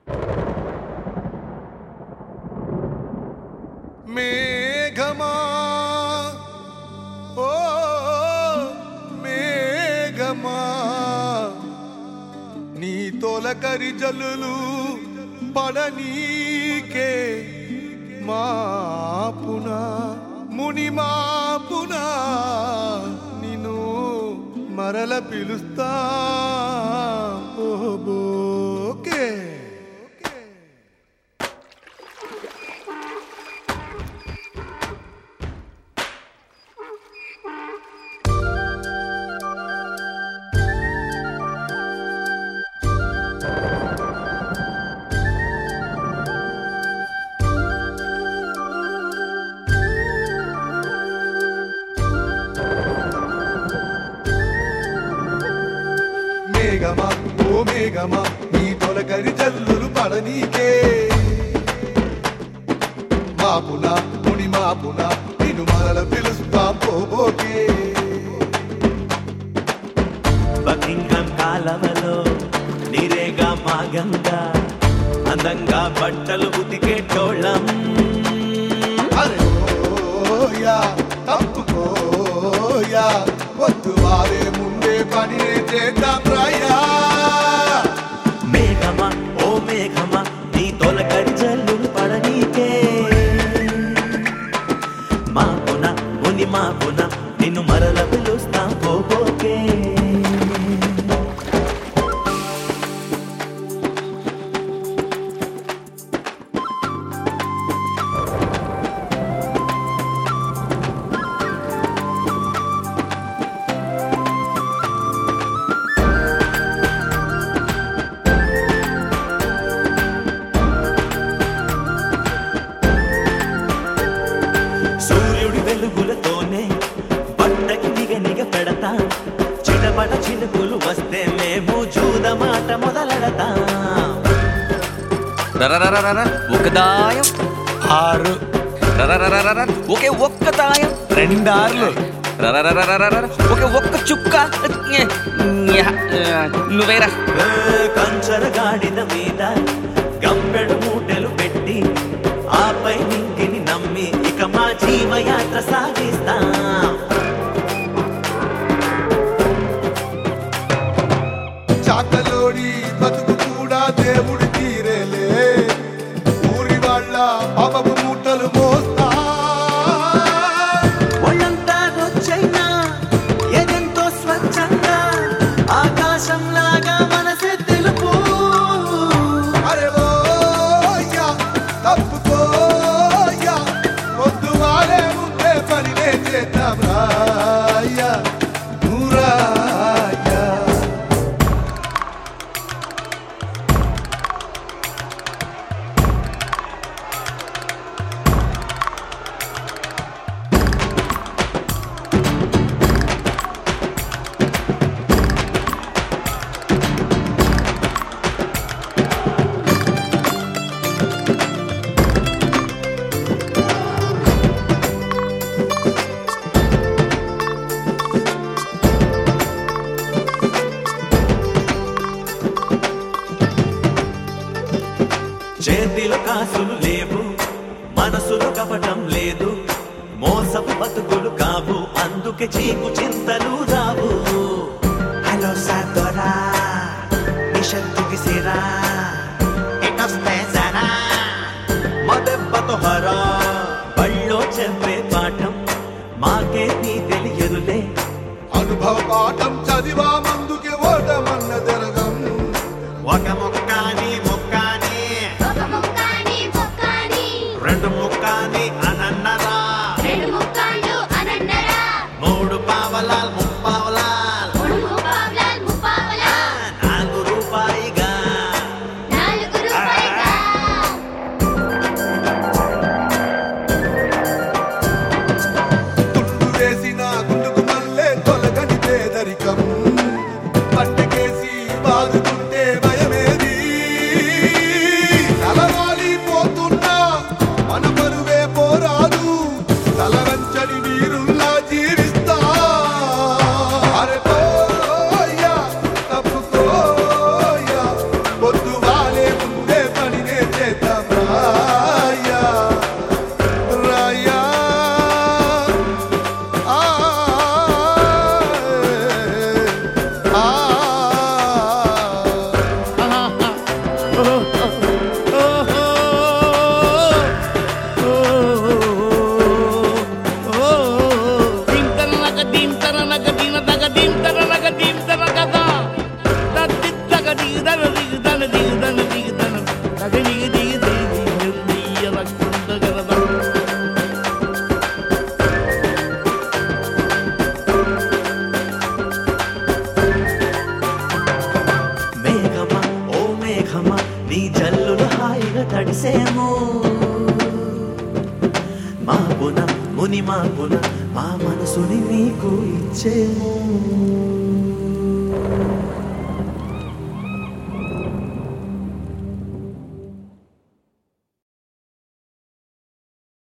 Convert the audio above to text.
మేఘమా ఓ మేఘమా నీ తొలకరి జల్లులు పడనీకే మాపున ముని మాపున నిన్ను మరల పిలుస్తా ఓ బోకే మేఘమా ఓ మేఘమా నీ తొలకరి జల్లులు పడనీకే మాపున ముని మాపున నిన్ను మరల పిలుస్తాం పోబోకే బకింగ్హామ్ కాలవలో నీరేగా మాగంగా అందంగా బట్టలు ఉతికేటోళ్ళం అరే ఓయా తప్పుకోయా వద్దు వారే ముందే పని చేద్దాం రాయా మేఘమా ఓ మేఘమా నీ తొలకరి జల్లులు పడనీకే మాపున ముని మాపున నిన్ను మరల పిలుస్తాం పోబోకే సూర్యుడి వెలుగులతోనే బట్టకి నిగ నిగ పెడతా చిటపట చినుకులు వస్తే మేము జూదమాట మొదలెడతాం రరరరరర, ఒక దాయం ఆరు రరరరరర, ఒకే ఒక్క దాయం రెండార్లు రరరరరరర, ఒకే ఒక్క చుక్క న్య, న్య, నువ్వేరా ఏ కంచర గాడిద మీద గంపెడు మూటలు పెట్టి ఆపై నింగిని నమ్మి ఇక మా జీవయాత్ర సాగిస్తాం చాకలోడి బతుకు కూడా దేవుడి తీరేలే ఊరి వాళ్ళ పాపపు మూటలు మోస్తా ఒళ్ళంతా రొచ్చైనా ఎదెంతో స్వచ్ఛంగా ఆకాశంలాగా మనసే తెలుపు అరే ఓయ్యా తప్పుకోయ్యా వద్దు వారే ముందే పనినే చేద్దాం రాయ్యా నూరాయ్యా చేతిలో కాసులు లేవు మనసులో కపటం లేదు మోసపు బతుకులు కావు అందుకే చీకు చింతలు రావు హలో సాదోరా మిషన్ తుగిసిరా ఎటొస్తే జరా మదెబ్బతో హరా బళ్ళో చెప్పే పాఠం మాకే నీ తెలియదులే అనుభవ పాఠం చదివా మందుకి ఓటమన్న జరగం ఒక ముక్కాని ముక్కాని ఒక ముక్కాని ముక్కాని రెండు ముక్కాని అనన్నరా రెండు ముక్కాళ్ళు అనన్నరా మూడు పావలాల్ ముప్పావలాల్ మూడు ముప్పావులాల్ ముప్పావులాల్ నాలుగు రూపాయిగా నాలుగు రూపాయగా తుండు వేసిన గుండుకు మల్లె తొలగని పేదరికం నీ జల్లులు హాయిగా తడిసేమో మాపున ముని మాపున మా మనసుని నీకు ఇచ్చేమో